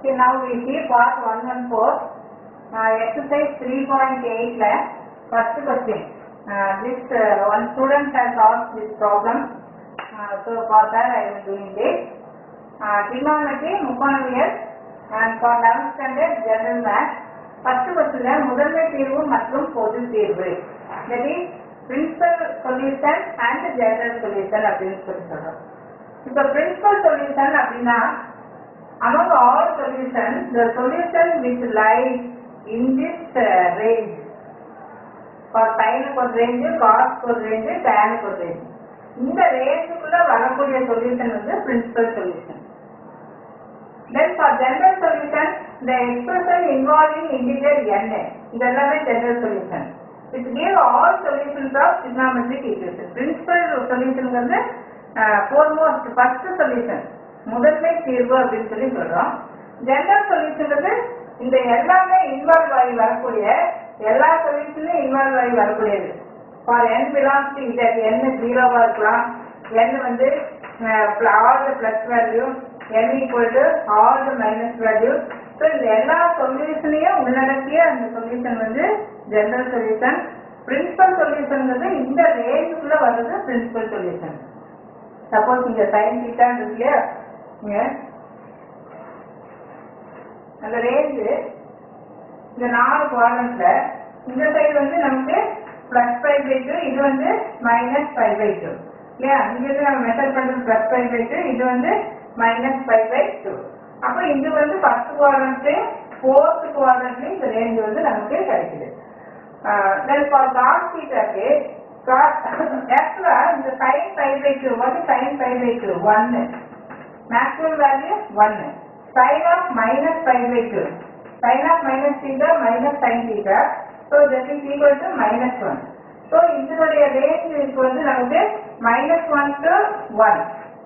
Okay, now we see part 114, uh, exercise 3.8 la first question. Uh, this uh, one student has asked this problem, uh, so for that I am doing this. Uh, trigonometry, முக்கோணவியல் and for 11th standard general math. first question ல முதன்மை தீர்வு மற்றும் பொது தீர்வு that is principal solution and general solution அப்படின்னு சொல்லி சொல்றோம் இப்ப principal solution அப்படின்னா among all solutions, the solution which lies in this uh, range, for sin க்கு ஒரு range, cos க்கு ஒரு range, tan க்கு ஒரு range. இந்த ரேஞ்சுக்குள்ள வரக்கூடிய சொல்யூஷன் வந்து principal solution then for general solution the expression involving integer n இது எல்லாமே general solution it give all solutions of trigonometric equation principal சொல்யூஷன்ங்கிறது foremost first சொல்யூஷன் முதன்மை தீர்வு அப்படின்னு சொல்லி சொல்றோம் ஜெனரல் சொல்யூஷன்ங்கிறது இந்த எல்லாமே இன்வால்வ் ஆகி வரக்கூடிய எல்லா சொல்யூஷனும் இன்வால்வ் ஆகி வரக்கூடியது for n belongs to z n ஜீரோவா இருக்கலாம் n வந்து all the plus value n equal to all the minus value so இந்த எல்லா சொல்யூஷனையும் உள்ளடக்கிய அந்த சொல்யூஷன் வந்து ஜெனரல் சொல்யூஷன் பிரின்சிபல் சொல்யூஷன்ங்கிறது இந்த ரேஞ்சுக்குள்ள வர்றது பிரின்சிபல் சொல்யூஷன் சப்போஸ் இங்க சைன் தீட்டா இருக்கு இல்லையா இங்க அந்த ரேஞ்சு இந்த நாலு குவாட்ரண்ட்ல இந்த சைடு வந்து நமக்கு பிளஸ் ஃபைவ் பை டூ இது வந்து மைனஸ் ஃபைவ் பை டூ இல்லையா இங்க இருந்து நம்ம மெஷர் பண்றது பிளஸ் ஃபைவ் பை டூ இது வந்து மைனஸ் ஃபைவ் பை டூ அப்போ இது வந்து ஃபர்ஸ்ட் குவாட்ரண்ட்லயும் ஃபோர்த் குவாட்ரண்ட்லயும் இந்த ரேஞ்ச் வந்து நமக்கு கிடைக்குது தென் ஃபார் காஸ் தீட்டாக்கு ஆக்சுவலா இந்த சைன் ஃபைவ் பை டூ வந்து சைன் ஃபைவ் பை டூ ஒன்னு maximum value 1 sin of minus 5 by 2 sin of minus theta minus sin theta so that is equal to minus 1 so இதனுடைய range இதுக்கு வந்து நமக்கு minus 1 to 1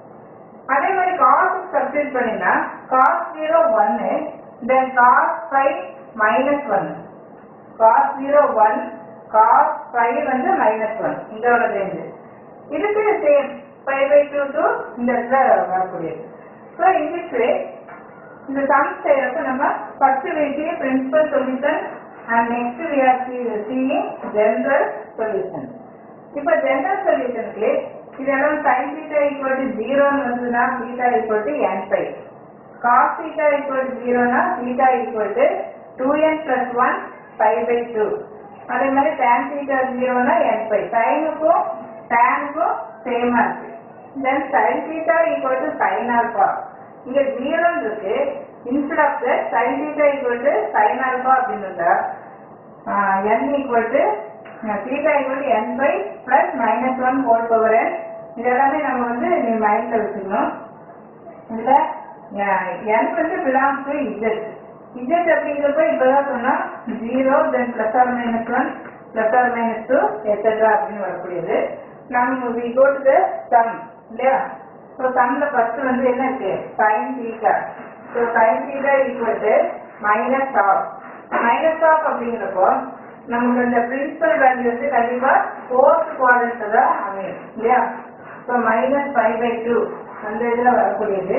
அதே மாதிரி cos substitute பண்ணினா cos 0 1 then cos 5 minus 1 cos 0 1 cos 5 வந்து minus 1 இதோட range இதுக்கு சேம் 5 by 2 to இந்த இடத்துல வரக்கூடியது ஸோ in this way இந்த சம் செய்யறப்ப நம்ம ஃபர்ஸ்ட் வேண்டிய principal solution and next we are see- seeing general solution இப்போ ஜெனரல் சொல்யூஷனுக்கு இதெல்லாம் sin theta equal to 0 ன்னு வந்ததுன்னா theta equal to n pi cos theta equal to 0 னா theta equal to 2n plus 1 pi by 2 அதே மாதிரி tan theta 0 னா n pi sin-க்கும் tan-க்கும் சேமா இருக்கு then sin theta equal to sin alpha இங்க 0 இருக்கு instead of that sin theta equal to sin alpha அப்படின்னு இருந்தா ஆஹ், n equal to ah, theta equal to n by plus minus 1 whole power n இது எல்லாமே நம்ம வந்து நீ மைண்ட்ல வச்சுக்கணும் இதுல ஆஹ், n வந்து belongs to z z அப்படிங்கிறப்ப இப்பதான் சொன்னா zero then plus or minus one plus or minus two etcetera அப்படின்னு வரக்கூடியது நம்ம we go to the sum இல்லையா ஸோ சம்ல ஃபர்ஸ்ட் வந்து என்ன இருக்கு sine theta so sine theta equal to minus half minus half அப்படிங்கிறப்போ நமக்கு இந்த பிரின்சிபல் வேல்யூ வந்து கண்டிப்பா ஃபோர்த் குவாட்ரண்ட் தான் அமையும் இல்லையா so minus five pi two அந்த இதில் வரக்கூடியது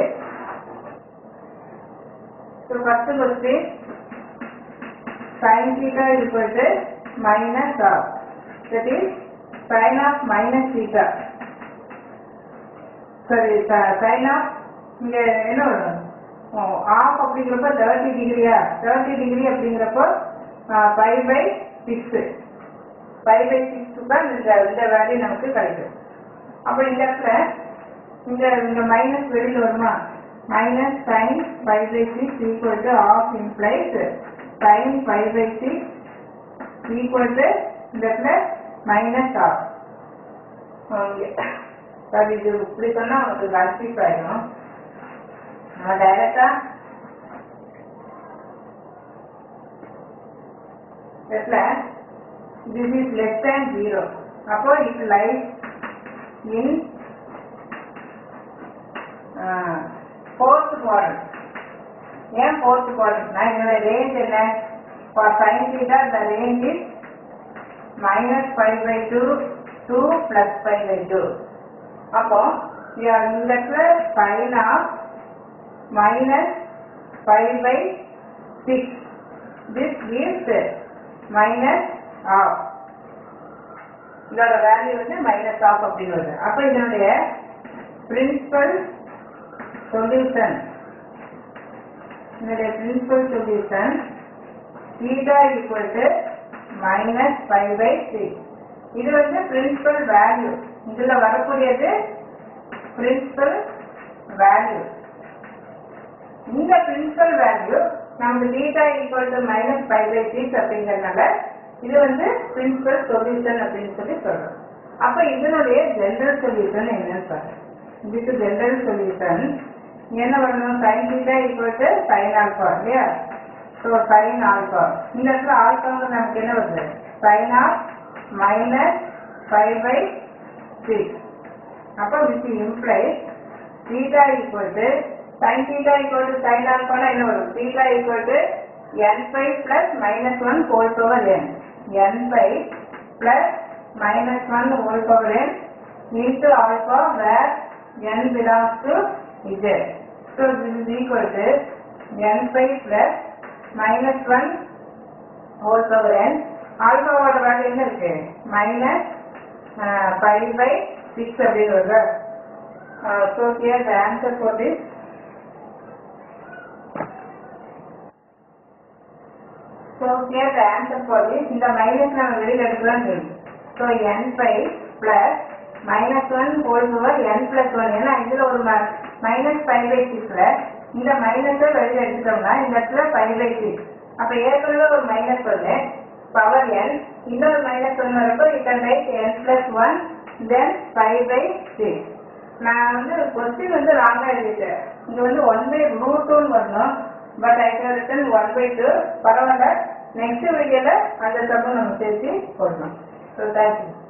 So first question, sin theta is equal to minus of, that is sin of minus theta. Sorry, si- sin of, இங்க என்ன வரும் ஆஃப் அப்படிங்கிறப்ப தேர்ட்டி டிகிரியா தேர்ட்டி டிகிரி அப்படிங்கிறப்போ five pi six five pi six தான் இந்த இந்த வேல்யூ நமக்கு கிடைக்கும் அப்போ இந்த இடத்துல இந்த இந்த மைனஸ் வெளியில் வருமா minus sine five pi six equal to half implies sine five pi six equal to இந்த இடத்துல மைனஸ் ஆஃப் அது இது இப்படி சொன்னா உங்களுக்கு கன்ஃபியூஸ் ஆயிடும் நம்ம டைரக்டா இடத்துல this is less than zero அப்போ it lies in fourth quadrant ஏன் ஃபோர்த் குவாட்ரண்ட் நான் என்னோட ரேஞ்ச் என்ன for sine theta the range is minus five pi two two plus five pi two அப்போ இந்த இடத்துல sine of minus five pi six this gives minus half இதோட value வந்து minus half அப்படின்னு வருது அப்போ இதனுடைய பிரின்சிபல் சொல்யூஷன் இதனுடைய principal solution theta equal to minus five pi six இது வந்து பிரின்சிபல் வேல்யூ இதுல வரக்கூடியது பிரின்சிபல் வேல்யூ இந்த பிரின்சிபல் வேல்யூ நமக்கு theta equal to minus five pi six அப்படிங்கறதுனால இது வந்து பிரின்சிபல் சொல்யூஷன் அப்படின்னு சொல்லி சொல்றோம் அப்ப இதனுடைய ஜெனரல் சொல்யூஷன் என்னன்னு பாருங்க இதுக்கு ஜெனரல் சொல்யூஷன் என்ன வரணும் sin theta equal to sin alpha இல்லையா ஸோ sin ஆல்பா இந்த இடத்துல ஆல்பாங்க நமக்கு என்ன வருது sin of minus five pi six அப்போ which implies theta equal to sin theta equal to sin alpha னா என்ன வரும் theta equal to n pi plus minus 1 whole power n n pi plus minus 1 whole power n into alpha where n belongs to z so this is equal to n pi plus minus 1 whole power n alpha ஓட value என்ன இருக்கு minus uh, 5 by 6 அப்படின்னு வருதா Uh, so here the answer for this so here the answer for this இந்த மைனஸ் நம்ம வெளியில எடுக்கலாம் so n pi plus minus one whole power n plus one ஏன்னா இதுல ஒரு மைனஸ் ஃபைவ் பை சிக்ஸ்ல இந்த மைனஸை வெளியில எடுத்துட்டோம்னா இந்த இடத்துல ஃபைவ் பை சிக்ஸ் அப்ப ஏற்கனவே ஒரு மைனஸ் ஒன்று பவர் n இன்னொரு மைனஸ் ஒன் வரப்போ you can write n plus one then five pi six நான் வந்து கொஸ்டின் வந்து ராங்கா எழுதிட்டேன் இங்க வந்து ஒன் பை ரூட் டூன்னு வரணும் but I can written one pi two பரவாயில்ல நெக்ஸ்ட் வீடியோல அந்த சப்பம் நம்ம சேர்த்து போடணும் ஸோ தேங்க்யூ